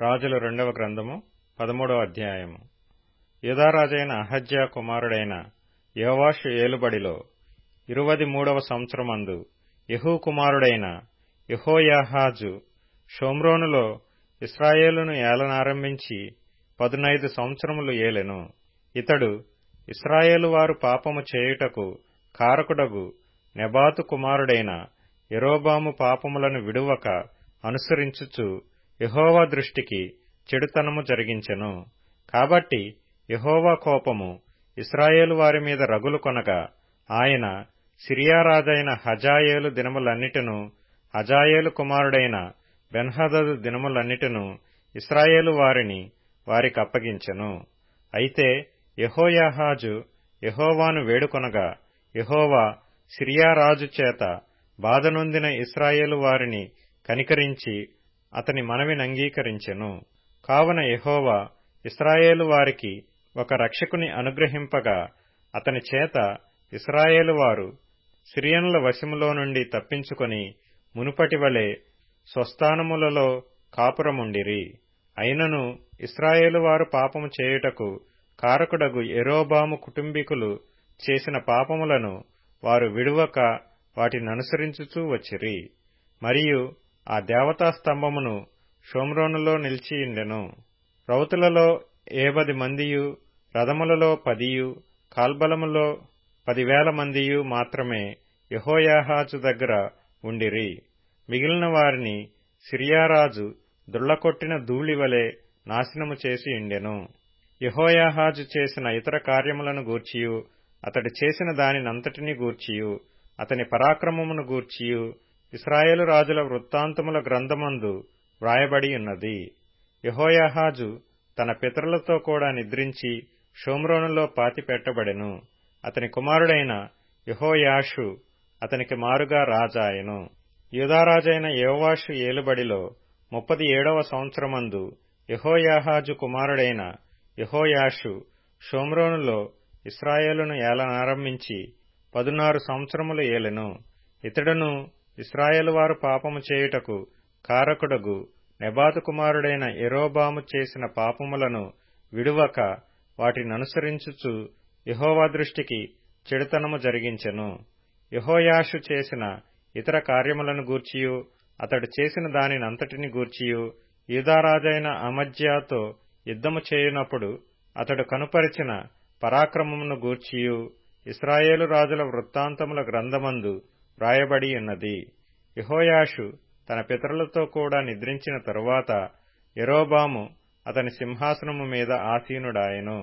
రాజుల రెండవ గ్రంథము పదమూడవ అధ్యాయము యూదారాజైన అహజ్యా కుమారుడైన యోవాషు ఏలుబడిలో ఇరువది మూడవ సంవత్సరమందు యహూ కుమారుడైన యహోయాహాజు షోమ్రోనులో ఇస్రాయేలును ఏలనారంభించి పదునైదు సంవత్సరములు ఏలెను ఇతడు ఇస్రాయేలు వారు పాపము చేయుటకు కారకుడగు నెబాతు కుమారుడైన యెరోబాము పాపములను విడువక అనుసరించుచు యహోవా దృష్టికి చెడుతనము జరిగించెను కాబట్టి యహోవా కోపము ఇస్రాయేలు వారి మీద రగులు కొనగా ఆయన సిరియారాజైన హజాయేలు దినములన్నిటిను హజాయేలు కుమారుడైన బెన్హదదు దినములన్నిటిను ఇస్రాయేలు వారిని వారికి అప్పగించెను అయితే యహోయాహాజు యహోవాను వేడుకొనగా యహోవా సిరియారాజు చేత బాధనొందిన ఇస్రాయేలు వారిని కనికరించి అతని మనవిని అంగీకరించెను కావున యహోవా ఇస్రాయేలు వారికి ఒక రక్షకుని అనుగ్రహింపగా అతని చేత ఇస్రాయేలు వారు సిరియనుల వశములో నుండి తప్పించుకొని మునుపటి వలె స్వస్థానములలో కాపురముండిరి అయినను ఇస్రాయేలు వారు పాపము చేయుటకు కారకుడగు ఎరోబాము కుటుంబీకులు చేసిన పాపములను వారు విడువక వాటిననుసరించుచూ వచ్చిరి మరియు ఆ దేవతా స్తంభమును షోమ్రోనులో నిలిచియుండెను రౌతులలో ఏబది మందియు రథములలో పదియు కాల్బలములో పదివేల మందియు మాత్రమే యహోయాహాజు దగ్గర ఉండిరి మిగిలిన వారిని సిరియారాజు దుళ్లకొట్టిన ధూళివలె నాశనము చేసి ఉండెను యహోయాహాజు చేసిన ఇతర కార్యములను గూర్చియు అతడు చేసిన దానినంతటిని గూర్చియు అతని పరాక్రమమును గూర్చియు ఇస్రాయేలు రాజుల వృత్తాంతముల గ్రంథమందు వ్రాయబడి ఉన్నది యహోయాహాజు తన పితరులతో కూడా నిద్రించి షోమ్రోనులో పాతిపెట్టబడెను అతని కుమారుడైన యహోయాషు అతనికి మారుగా రాజాయను యూదారాజైన యోవాషు ఏలుబడిలో ముప్పది ఏడవ సంవత్సరమందు యహోయాహాజు కుమారుడైన యహోయాషు షోమ్రోనులో ఇస్రాయేలును ఏలనారంభించి పదునారు సంవత్సరములు ఏలెను ఇతడును ఇస్రాయేలు వారు పాపము చేయుటకు కారకుడగు నెబాతు కుమారుడైన ఎరోబాము చేసిన పాపములను విడువక వాటిననుసరించుచు యహోవా దృష్టికి చెడుతనము జరిగించెను యహోయాషు చేసిన ఇతర కార్యములను గూర్చియు అతడు చేసిన దానినంతటిని గూర్చియు యూదారాజైన అమజ్యాతో యుద్ధము చేయునప్పుడు అతడు కనుపరిచిన పరాక్రమమును గూర్చియు ఇస్రాయేలు రాజుల వృత్తాంతముల గ్రంథమందు వ్రాయబడి ఉన్నది యహోయాషు తన పితరులతో కూడా నిద్రించిన తరువాత ఎరోబాము అతని సింహాసనము మీద ఆసీనుడాయెను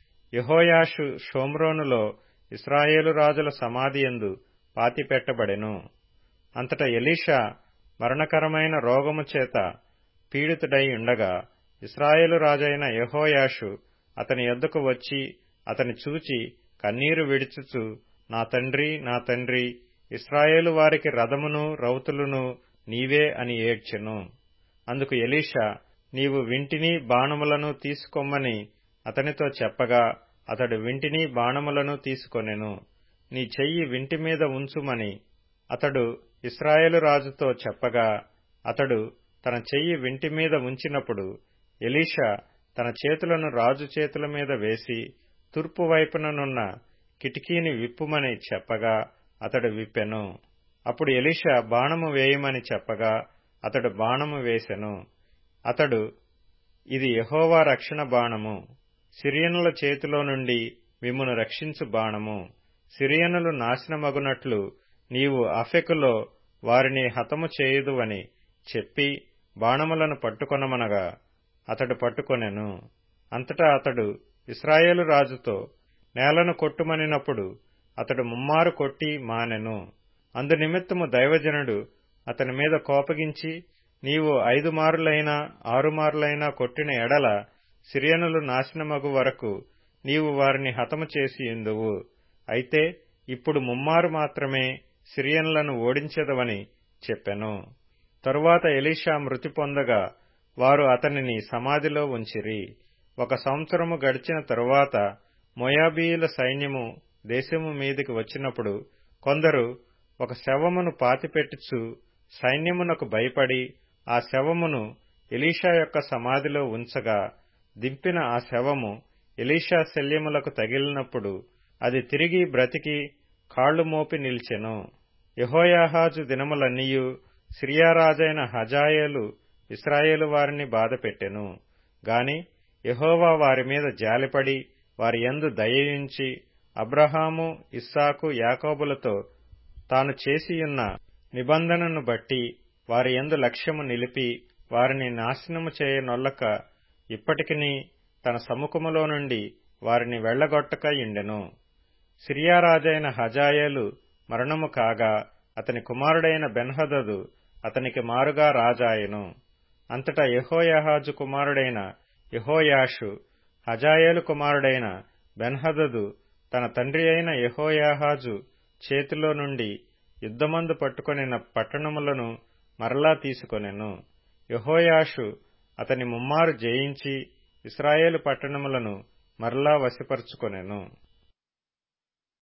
యహోయాషు షోమ్రోనులో ఇస్రాయేలు రాజుల సమాధియందు పాతిపెట్టబడెను అంతట ఎలీషా మరణకరమైన రోగము చేత పీడితుడై ఉండగా ఇస్రాయేలు రాజైన యహోయాషు అతని యొద్దకు వచ్చి అతని చూచి కన్నీరు విడిచుచు నా తండ్రి నా తండ్రి ఇస్రాయేలు వారికి రథమును రౌతులును నీవే అని ఏడ్చెను అందుకు ఎలీషా నీవు వింటిని బాణములను తీసుకొమ్మని అతనితో చెప్పగా అతడు వింటిని బాణములను తీసుకొనెను నీ చెయ్యి వింటి మీద ఉంచుమని అతడు ఇస్రాయేలు రాజుతో చెప్పగా అతడు తన చెయ్యి వింటి మీద ఉంచినప్పుడు ఎలీషా తన చేతులను రాజు చేతుల మీద వేసి తూర్పు వైపుననున్న కిటికీని విప్పుమని చెప్పగా అతడు విప్పెను అప్పుడు ఎలీషా బాణము వేయమని చెప్పగా అతడు బాణము వేసెను అతడు ఇది యహోవా రక్షణ బాణము సిరియనుల చేతిలో నుండి మిమ్మును రక్షించు బాణము సిరియనులు నాశనమగునట్లు నీవు అఫెకులో వారిని హతము చేయుదువని చెప్పి బాణములను పట్టుకొనమనగా అతడు పట్టుకొనెను అంతటా అతడు ఇస్రాయేలు రాజుతో నేలను కొట్టుమనినప్పుడు అతడు ముమ్మారు కొట్టి మానెను అందునిమిత్తము దైవజనుడు అతని మీద కోపగించి నీవు ఐదు మారులైనా ఆరు మారులైనా కొట్టిన ఎడల సిరియనులు నాశనమగు వరకు నీవు వారిని హతము చేసి ఎందువు అయితే ఇప్పుడు ముమ్మారు మాత్రమే సిరియన్లను ఓడించెదవని చెప్పెను తరువాత ఎలీషా మృతి పొందగా వారు అతనిని సమాధిలో ఉంచిరి ఒక సంవత్సరము గడిచిన తరువాత మొయాబీయుల సైన్యము దేశము మీదికి వచ్చినప్పుడు కొందరు ఒక శవమును పాతిపెట్టుచు సైన్యమునకు భయపడి ఆ శవమును ఎలీషా యొక్క సమాధిలో ఉంచగా దింపిన ఆ శవము ఎలీషా శల్యములకు తగిలినప్పుడు అది తిరిగి బ్రతికి కాళ్లు మోపి నిల్చెను యహోయాహాజు దినములన్నీయు సిరియారాజైన హజాయేలు ఇస్రాయేలు వారిని బాధపెట్టెను గాని యహోవా వారి మీద జాలిపడి వారి యందు దయయుంచి అబ్రహాము ఇస్సాకు యాకోబులతో తాను చేసియున్న నిబంధనను బట్టి వారి యందు లక్ష్యము నిలిపి వారిని నాశనము చేయనొల్లక ఇప్పటికిని తన సముఖములో నుండి వారిని వెళ్లగొట్టక ఇండెను సిరియారాజైన హజాయేలు మరణము కాగా అతని కుమారుడైన బెన్హదదు అతనికి మారుగా రాజాయెను అంతటా యహోయాహాజు కుమారుడైన యహోయాషు హజాయేలు కుమారుడైన బెన్హదదు తన తండ్రి అయిన యహోయాహాజు చేతిలో నుండి యుద్ధమందు పట్టుకొనిన పట్టణములను మరలా తీసుకొనెను యహోయాషు అతని ముమ్మారు జయించి ఇస్రాయేలు పట్టణములను మరలా వశపరుచుకొనెను